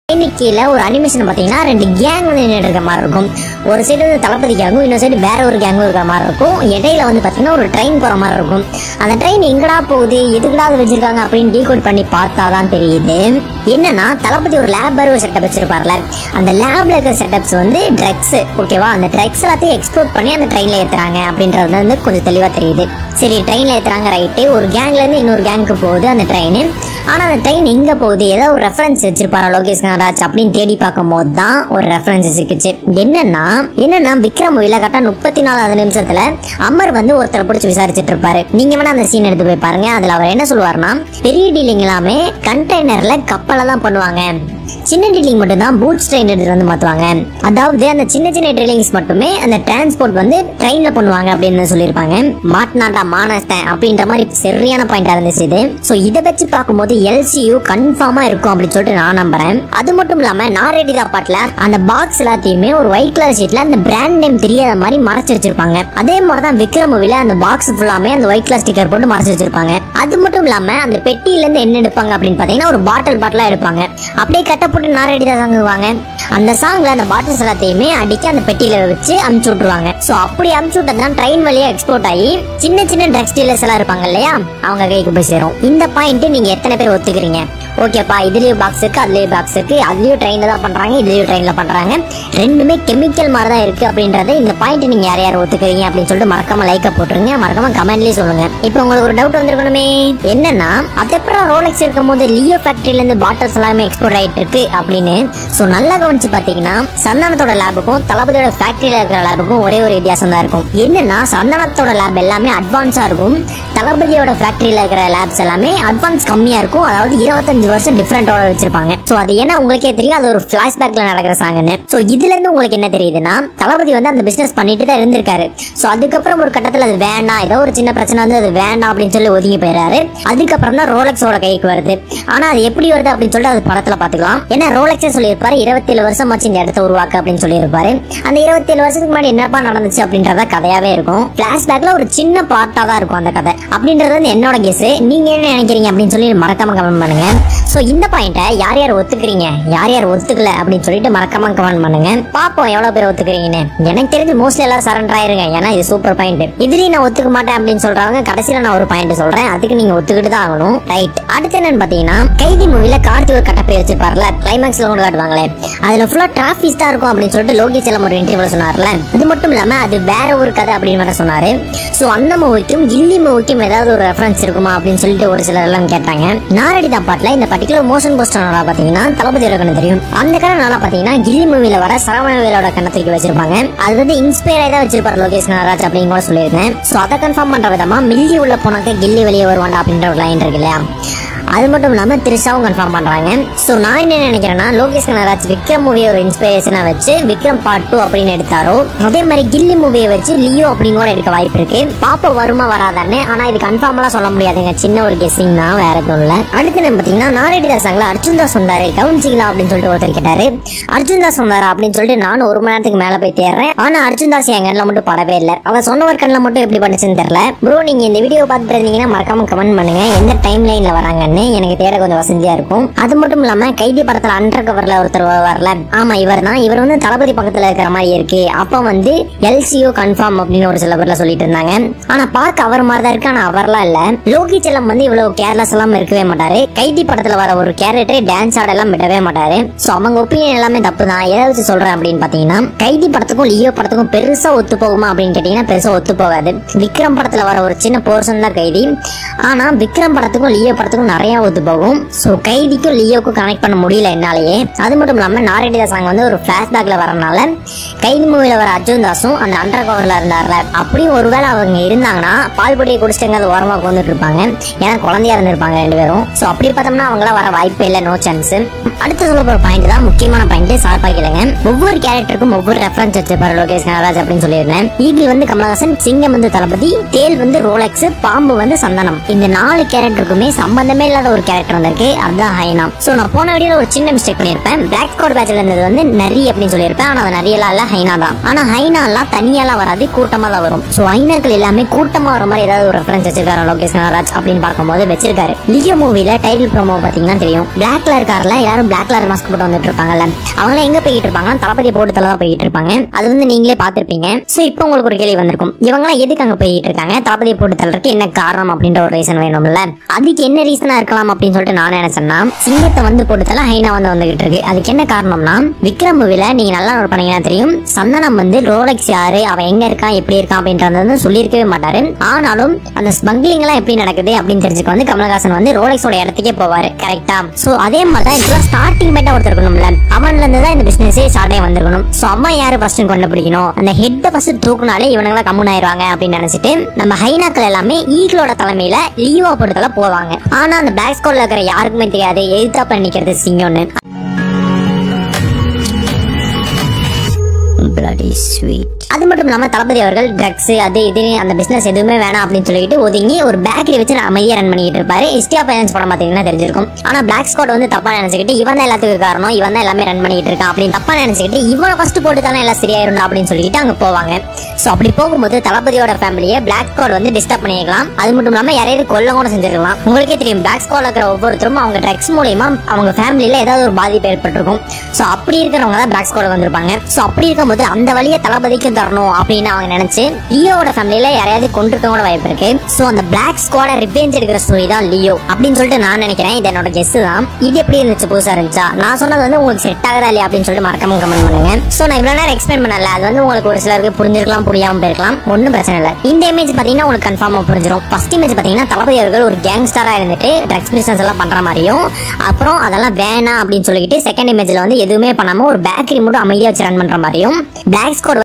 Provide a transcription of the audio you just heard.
ட்ரெயினுக்கு கீழே ஒரு அனிமேஷன் பார்த்தீங்கன்னா ரெண்டு கேங் வந்து நின்னுட்டு இருக்க மாதிரி இருக்கும் ஒரு சைடு வந்து தளபதி கேங்கும் இன்னொரு சைடு வேற ஒரு கேங்கும் இருக்கிற மாதிரி இருக்கும் இடையில வந்து பார்த்தீங்கன்னா ஒரு ட்ரெயின் போற மாதிரி இருக்கும் அந்த ட்ரெயின் எங்கடா போகுது எதுக்குடா அது வச்சிருக்காங்க அப்படின்னு டீகோட் பண்ணி பார்த்தா தான் தெரியுது என்னன்னா தளபதி ஒரு லேப் ஒரு செட்டப் வச்சிருப்பார்ல அந்த லேப்ல இருக்கிற செட்டப்ஸ் வந்து ட்ரக்ஸ் ஓகேவா அந்த ட்ரக்ஸ் எல்லாத்தையும் எக்ஸ்ப்ளோர் பண்ணி அந்த ட்ரெயின்ல ஏத்துறாங்க அப்படின்றது வந்து கொஞ்சம் தெளிவா தெரியுது சரி ட்ரெயின்ல ஏத்துறாங்க ரைட்டு ஒரு கேங்ல இருந்து இன்னொரு கேங்க்கு போகுது அந்த ட்ரெயின் ஆனா அந்த ட்ரெயின் எங்க போகுது ஏதோ ஒரு ரெஃபரன்ஸ் வச்சிருப்பாரா லோகேஷ் கனராஜ் அப்படின்னு தேடி பார்க்கும் போது தான் ஒரு ரெஃபரன்ஸ் சிக்கிச்சு என்னன்னா என்னன்னா விக்ரம் மூவில கரெக்டா முப்பத்தி நாலாவது நிமிஷத்துல அமர் வந்து ஒருத்தரை பிடிச்சி விசாரிச்சுட்டு இருப்பாரு நீங்க வேணா அந்த சீன் எடுத்து போய் பாருங்க அதுல அவர் என்ன சொல்லுவாருன்னா பெரிய டீலிங் எல்லாமே கண்டெய்னர்ல கப்பலை தான் பண்ணுவாங்க சின்ன ட்ரில்லிங் மட்டும் தான் பூட்ஸ் ட்ரெயின் எடுத்துட்டு வந்து மாத்துவாங்க அதாவது அந்த சின்ன சின்ன ட்ரில்லிங்ஸ் மட்டுமே அந்த டிரான்ஸ்போர்ட் வந்து ட்ரெயின்ல பண்ணுவாங்க அப்படின்னு சொல்லியிருப்பாங்க மாட்னாண்டா மானஸ்தேன் அப்படின்ற மாதிரி சரியான பாயிண்டா இருந்துச்சு இது ஸோ இதை வச்சு பார்க்கும்போது எல்சியூ கன்ஃபார்மா இருக்கும் அப்படின்னு சொல்லிட்டு நான் நம்புறேன் அது மட்டும் இல்லாம நாரெடிதா பாட்டில் அந்த பாக்ஸ் எல்லாத்தையுமே ஒரு ஒயிட் கலர் ஷீட்ல அந்த பிராண்ட் நேம் தெரியாத மாதிரி மறைச்சு வச்சிருப்பாங்க அதே மாதிரி தான் விக்ரம் மூவில அந்த பாக்ஸ் ஃபுல்லாமே அந்த ஒயிட் கலர் ஸ்டிக்கர் போட்டு மறைச்சு வச்சிருப்பாங்க அது மட்டும் இல்லாம அந்த பெட்டியில இருந்து என்ன எடுப்பாங்க அப்படின்னு பாத்தீங்கன்னா ஒரு பாட்டில் பாட்டிலா எடுப்பாங்க அப்படியே கட்ட போட்டு நாரடி தான் வாங்குவாங்க அந்த சாங்ல அந்த பாட்டில்ஸ் எல்லாத்தையுமே அடிச்சு அந்த பெட்டியில வச்சு அமுச்சு விட்டுருவாங்க சோ அப்படி அமுச்சு விட்டதான் ட்ரெயின் வழியா எக்ஸ்போர்ட் ஆகி சின்ன சின்ன ட்ரக்ஸ் டீலர்ஸ் எல்லாம் இருப்பாங்க இல்லையா அவங்க கைக்கு போய் சேரும் இந்த பாயிண்ட் நீங்க எத்தனை பேர் ஒத்துக்கிறீங்க ஓகேப்பா இதுலயும் பாக்ஸ் இருக்கு அதுலயும் பாக்ஸ் இருக்கு அதுலயும் ட்ரெயின்ல தான் பண்றாங்க இதுலயும் ட்ரெயின்ல பண்றாங்க ரெண்டுமே கெமிக்கல் மாதிரி தான் இருக்கு அப்படின்றத இந்த பாயிண்ட் நீங்க யார் யார் ஒத்துக்கிறீங்க அப்படின்னு சொல்லிட்டு மறக்காம லைக்க போட்டுருங்க மறக்காம கமெண்ட்லயே சொல்லுங்க இப்போ உங்களுக்கு ஒரு டவுட் வந்திருக்கணுமே என்னன்னா அதுக்கப்புறம் ரோலெக்ஸ் இருக்கும் போது லியோ ஃபேக்டரியில இருந்து பாட்டில்ஸ் எல்லாமே எக்ஸ்போர்ட் ஆயிட்டு இருக்கு அப்படின்னு சோ நல்லா கவனிச்சு பாத்தீங்கன்னா சந்தானத்தோட லேபுக்கும் தளபதியோட ஃபேக்டரியில இருக்கிற லேபுக்கும் ஒரே ஒரு வித்தியாசம் தான் இருக்கும் என்னன்னா சந்தானத்தோட லேப் எல்லாமே அட்வான்ஸா இருக்கும் தளபதியோட ஃபேக்டரியில இருக்கிற லேப்ஸ் எல்லாமே அட்வான்ஸ் கம்மியா இருக்கும் அதாவது இருபத்தஞ்சு வருஷம் டிஃபரெண்டோட வச்சிருப்பாங்க சோ அது ஏன்னா உங்களுக்கே தெரியும் அது ஒரு பிளாஷ்பேக்ல நடக்கிற சாங்கன்னு சோ இதுல இருந்து உங்களுக்கு என்ன தெரியுதுன்னா தளபதி வந்து அந்த பிசினஸ் பண்ணிட்டு தான் இருந்திருக்காரு சோ அதுக்கப்புறம் ஒரு கட்டத்துல அது வேண்டாம் ஏதோ ஒரு சின்ன பிரச்சனை வந்து அது வேண்டாம் அப்படின்னு சொல்லி ஒதுங்கி போயிறாரு அதுக்கப்புறம் தான் ரோலக்ஸோட கைக்கு வருது ஆனா அது எப்படி வருது அப்படின்னு சொல்லிட்டு அது படத்துல பாத்துக்கலாம் ஏன்னா ரோலக்ஸே சொல்லியிருப்பாரு இருபத்தேழு வருஷம் ஆச்சு இந்த இடத்த உருவாக்க அப்படின்னு சொல்லியிருப்பாரு அந்த இருபத்தேழு வருஷத்துக்கு முன்னாடி என்னப்பா நடந்துச்சு அப்படின்றத கதையாவே இருக்கும் பிளாஷ்பேக்ல ஒரு சின்ன பார்ட்டா தான் இருக்கும் அந்த கதை அப்படின்றது வந்து என்னோட கெஸ் நீங்க என்ன நினைக்கிறீங்க அப்படின்னு சொல்லி மறக்காம கமெண்ட் பண்ணுங்க சோ இந்த பாயிண்ட்டை யார் யார் ஒத்துக்கிறீங்க யார் யார் ஒத்துக்கல அப்படின்னு சொல்லிட்டு மறக்காம கமெண்ட் பண்ணுங்க பாப்போம் எவ்வளவு பேர் ஒத்துக்கிறீங்கன்னு எனக்கு தெரிஞ்சு மோஸ்ட்லி எல்லாரும் சரண்டர் ஆயிருங்க ஏன்னா இது சூப்பர் பாயிண்ட் இதுலயும் நான் ஒத்துக்க மாட்டேன் அப்படின்னு சொல்றாங்க கடைசியில நான் ஒரு பாயிண்ட் சொல்றேன் அதுக்கு நீங்க ஒத்துக்கிட்டு தான் ஆகணும் ரைட் அடுத்து என்னன்னு பாத்தீங்கன்னா கைதி மூவில கார்த்தி ஒரு கட்டப்பை வச்சிருப்பார்ல கிளைமேக்ஸ்ல கொண்டு காட்டுவாங்களே அதுல ஃபுல்லா டிராபிக்ஸ் தான் இருக்கும் அப்படின்னு சொல்லிட்டு லோகேஷ் எல்லாம் ஒரு இன்டர்வியூல சொன்னார்ல அது மட்டும் இல்லாம அது வேற ஒரு கதை அப்படின்னு வேற சொன்னாரு சோ அந்த மூவிக்கும் கில்லி மூவிக்கும் ஏதாவது ஒரு ரெஃபரன்ஸ் இருக்குமா அப்படின்னு சொல்லிட்டு ஒரு சிலர் எல்லாம் கேட்டாங்க நாரடி பாட்டுல இந்த பர்டிகுலர் மோஷன் போஸ்டர் நல்லா பாத்தீங்கன்னா தளபதி கண்ணு தெரியும் அந்த கண்ணை நல்லா பாத்தீங்கன்னா கில்லி மூவில வர சரவணவேலோட கண்ணத்துக்கு வச்சிருப்பாங்க அது வந்து இன்ஸ்பயர் ஆகி தான் வச்சிருப்பாரு லோகேஷ் நாகராஜ் அப்படின்னு கூட சொல்லியிருந்தேன் சோ அதை கன்ஃபார்ம் பண்ற விதமா மில்லி உள்ள போனாக்க கில்லி வெளியே வருவாண்டா அப்படின்ற ஒரு லைன் இருக்கு இல்லையா அது மட்டும் இல்லாம த்ரிஷாவும் கன்ஃபார்ம் பண்றாங்க சோ நான் என்ன நினைக்கிறேன்னா லோகேஷ் கனராஜ் விக்ரம் மூவியை ஒரு இன்ஸ்பிரேஷனா வச்சு விக்ரம் பார்ட் டூ அப்படின்னு எடுத்தாரோ அதே மாதிரி கில்லி மூவியை வச்சு லியோ அப்படின்னு கூட எடுக்க வாய்ப்பு இருக்கு பாப்பா வருமா வராதான்னு ஆனா இது கன்ஃபார்ம்லாம் சொல்ல முடியாதுங்க சின்ன ஒரு கெஸ்ஸிங் தான் வேற எதுவும் இல்ல அடுத்து என்ன பாத்தீங்கன்னா நாரடி தாசாங்களா அர்ஜுன் தாஸ் வந்தாரு கவுன்சிக்கலாம் அப்படின்னு சொல்லிட்டு ஒருத்தர் கேட்டாரு அர்ஜுன் தாஸ் வந்தாரா அப்படின்னு சொல்லிட்டு நானும் ஒரு மணி நேரத்துக்கு மேல போய் தேடுறேன் ஆனா அர்ஜுன் தாஸ் என் கண்ணில் மட்டும் படவே இல்லை அவர் சொன்ன ஒரு கண்ணில் மட்டும் எப்படி பண்ணுச்சுன்னு தெரியல ப்ரோ நீங்க இந்த வீடியோ பார்த்துட்டு இருந்தீங்கன்னா மறக்காம கமெண்ட் பண்ணுங்க எந்த டைம் லைன்ல வராங்கன்னு எனக்கு தேட கொஞ்சம் வசதியா இருக்கும் அது மட்டும் இல்லாம கைதி படத்துல அண்டர் கவர்ல ஒருத்தர் வரல ஆமா இவர் தான் இவர் வந்து தளபதி பக்கத்துல இருக்கிற மாதிரி இருக்கு அப்ப வந்து எல்சிஓ கன்ஃபார்ம் அப்படின்னு ஒரு சில பேர்ல சொல்லிட்டு இருந்தாங்க ஆனா பார்க்க அவர் மாதிரி தான் இருக்கு ஆனா அவர்லாம் இல்ல லோகி செல்லம் வந்து இவ்வளவு கேர்லெஸ் எல்லாம் இருக்கவே மாட்டாரு கைதி படத்துல வர ஒரு கேரக்டரை டான்ஸ் ஆட எல்லாம் விடவே மாட்டாரு சோ அவங்க ஒப்பீனியன் எல்லாமே தப்பு தான் எதை வச்சு சொல்றேன் அப்படின்னு பாத்தீங்கன்னா கைதி படத்துக்கும் லியோ படத்துக்கும் பெருசா ஒத்து போகுமா அப்படின்னு கேட்டீங்கன்னா பெருசா ஒத்து போகாது விக்ரம் படத்துல வர ஒரு சின்ன போர்ஷன் தான் கைதி ஆனா விக்ரம் படத்துக்கும் லியோ படத்துக்கும் நிறைய ஒத்து போகும் சோ கைதிக்கும் லியோக்கும் கனெக்ட் பண்ண முடியல என்னாலேயே அது மட்டும் இல்லாம நாரடிதா சாங் வந்து ஒரு பிளாஷ்பேக்ல வரனால கைதி மூவில வர அர்ஜுன் தாஸும் அந்த அண்டர் கவர்ல இருந்தார்ல அப்படியும் ஒருவேளை அவங்க இருந்தாங்கன்னா பால் பொடியை குடிச்சிட்டு அது ஓரமா உட்காந்துட்டு இருப்பாங்க ஏன்னா குழந்தையா இருந்திருப்பாங்க ரெண்டு பேரும் சோ அப்படி பார்த்தோம்னா அவங்களாம் வர வாய்ப்பே இல்லை நோ சான்ஸ் அடுத்து சொல்ல போற பாயிண்ட் தான் முக்கியமான பாயிண்ட் சார்பா கேளுங்க ஒவ்வொரு கேரக்டருக்கும் ஒவ்வொரு ரெஃபரன்ஸ் வச்சிருப்பாரு லோகேஷ் கனராஜ் அப்படின்னு சொல்லியிருந்தேன் ஈகிள் வந்து கமலஹாசன் சிங்கம் வந்து தளபதி தேல் வந்து ரோலெக்ஸ் பாம்பு வந்து சந்தனம் இந்த நாலு கேரக்டருக்குமே சம்பந்தமே இல்லாம இல்லாத ஒரு கேரக்டர் வந்திருக்கு அதுதான் ஹைனா சோ நான் போன வீடியோல ஒரு சின்ன மிஸ்டேக் பண்ணியிருப்பேன் பிளாக் ஸ்குவாட் பேட்ச்ல இருந்தது வந்து நரி அப்படின்னு சொல்லியிருப்பேன் ஆனா அது நரியெல்லாம் இல்ல ஹைனா தான் ஆனா ஹைனா எல்லாம் தனியாலாம் வராது கூட்டமா தான் வரும் சோ ஹைனாக்கள் எல்லாமே கூட்டமா வர மாதிரி ஏதாவது ஒரு ரெஃபரன்ஸ் வச்சிருக்காரு லோகேஷ் கனராஜ் அப்படின்னு பார்க்கும்போது வச்சிருக்காரு லியோ மூவில டைட்டில் ப்ரோமோ பாத்தீங்கன்னா தெரியும் பிளாக் கலர் கார்ல எல்லாரும் பிளாக் கலர் மாஸ்க் போட்டு வந்துட்டு இருப்பாங்கல்ல அவங்க எங்க போயிட்டு இருப்பாங்க தளபதி போட்டு தலை தான் போயிட்டு இருப்பாங்க அது வந்து நீங்களே பார்த்திருப்பீங்க சோ இப்போ உங்களுக்கு ஒரு கேள்வி வந்திருக்கும் இவங்கலாம் எதுக்கு அங்க போயிட்டு இருக்காங்க தளபதி போட்டு தள்ளுறதுக்கு என்ன காரணம் அப்படின்ற ஒரு ரீசன் வேணும்ல அதுக்கு என்ன ரீசனா இருக்கலாம் அப்படின்னு சொல்லிட்டு நான் நினைச்சேன்னா சிங்கத்தை வந்து போட்டு தள்ள ஹைனா வந்து வந்துகிட்டு இருக்கு அதுக்கு என்ன காரணம்னா விக்ரம் மூவில நீங்க நல்லா நோட் பண்ணீங்கன்னா தெரியும் சந்தனம் வந்து ரோலக்ஸ் யாரு அவன் எங்க இருக்கான் எப்படி இருக்கான் அப்படின்றது வந்து சொல்லியிருக்கவே மாட்டாரு ஆனாலும் அந்த ஸ்மக்லிங் எல்லாம் எப்படி நடக்குது அப்படின்னு தெரிஞ்சுக்க வந்து கமலஹாசன் வந்து ரோலக்ஸோட இடத்துக்கே போவாரு கரெக்டா சோ அதே மாதிரி தான் இதெல்லாம் ஸ்டார்டிங் பேட்டா ஒருத்தர் இருக்கணும்ல அவன்ல இருந்து தான் இந்த பிசினஸே ஸ்டார்ட் ஆகி வந்திருக்கணும் சோ அவன் யாரு ஃபர்ஸ்ட் கண்டுபிடிக்கணும் அந்த ஹெட்டை ஃபர்ஸ்ட் தூக்குனாலே இவனுங்களாம் கம்முன் ஆயிருவாங்க அப்படின்னு நினைச்சிட்டு நம்ம ஹைனாக்கள் எல்லாமே ஈகிளோட தலைமையில லீவா போட்டதுல போவாங்க ஆனா அந்த பேக் ஸ்கோர்ல இருக்கிற யாருக்குமே தெரியாது எதிர்த்தாப்புல நிக்கிறது சிங்கம்னு bloody sweet அது மட்டும் இல்லாம தளபதி அவர்கள் ட்ரக்ஸ் அது இது அந்த பிசினஸ் எதுவுமே வேணாம் அப்படின்னு சொல்லிட்டு ஒதுங்கி ஒரு பேக்கரி வச்சு அமைதியா ரன் பண்ணிட்டு இருப்பாரு இஸ்டியா பைனான்ஸ் படம் பாத்தீங்கன்னா தெரிஞ்சிருக்கும் ஆனா பிளாக் ஸ்காட் வந்து தப்பா நினைச்சுக்கிட்டு இவன் தான் எல்லாத்துக்கும் காரணம் இவன் தான் எல்லாமே ரன் பண்ணிட்டு இருக்கான் அப்படின்னு தப்பா நினைச்சுக்கிட்டு இவனை ஃபர்ஸ்ட் போட்டு தானே எல்லாம் சரியாயிரும் அப்படின்னு சொல்லிட்டு அங்க போவாங்க சோ அப்படி போகும்போது தளபதியோட ஃபேமிலியை பிளாக் ஸ்காட் வந்து டிஸ்டர்ப் பண்ணிருக்கலாம் அது மட்டும் இல்லாம யாரையாவது கொல்ல கூட செஞ்சிருக்கலாம் உங்களுக்கே தெரியும் பிளாக் ஸ்காட்ல இருக்கிற ஒவ்வொருத்தரும் அவங்க ட்ரக்ஸ் மூலியமா அவங்க ஃபேமிலியில ஏதாவது ஒரு பாதிப்பு ஏற்பட்டிருக்கும் சோ அப்படி இருக்கிறவங்க தான் பிளாக் ஸ்காட் வந்திருப்பாங்க சோ அப்படி இருக்கும்போது அந்த வழியை தளபதிக்கு தரணும் அப்படின்னு அவங்க நினைச்சு லியோவோட ஃபேமிலியில யாரையாவது கொண்டிருக்க கூட வாய்ப்பு இருக்கு சோ அந்த பிளாக் ஸ்குவாட ரிவெஞ்ச் எடுக்கிற ஸ்டோரி தான் லியோ அப்படின்னு சொல்லிட்டு நான் நினைக்கிறேன் இது என்னோட கெஸ் தான் இது எப்படி இருந்துச்சு புதுசா இருந்துச்சா நான் சொன்னது வந்து உங்களுக்கு செட் ஆகுதா இல்லையா அப்படின்னு சொல்லிட்டு மறக்காம கமெண்ட் பண்ணுங்க சோ நான் இவ்வளவு நேரம் எக்ஸ்பிளைன் பண்ணல அது வந்து உங்களுக்கு ஒரு சிலருக்கு புரிஞ்சிருக்கலாம் புரியாம போயிருக்கலாம் ஒன்றும் பிரச்சனை இல்லை இந்த இமேஜ் பாத்தீங்கன்னா உங்களுக்கு கன்ஃபார்மா புரிஞ்சிடும் ஃபர்ஸ்ட் இமேஜ் பாத்தீங்கன்னா தளபதி அவர்கள் ஒரு கேங்ஸ்டரா இருந்துட்டு ட்ரக்ஸ் பிசினஸ் எல்லாம் பண்ற மாதிரியும் அப்புறம் அதெல்லாம் வேணாம் அப்படின்னு சொல்லிட்டு செகண்ட் இமேஜ்ல வந்து எதுவுமே பண்ணாம ஒரு பேக்கரி மட்டும் அமைதியா வச்சு ரன் பண்ற மாதிரியும் பிளாக் ஸ்கோட்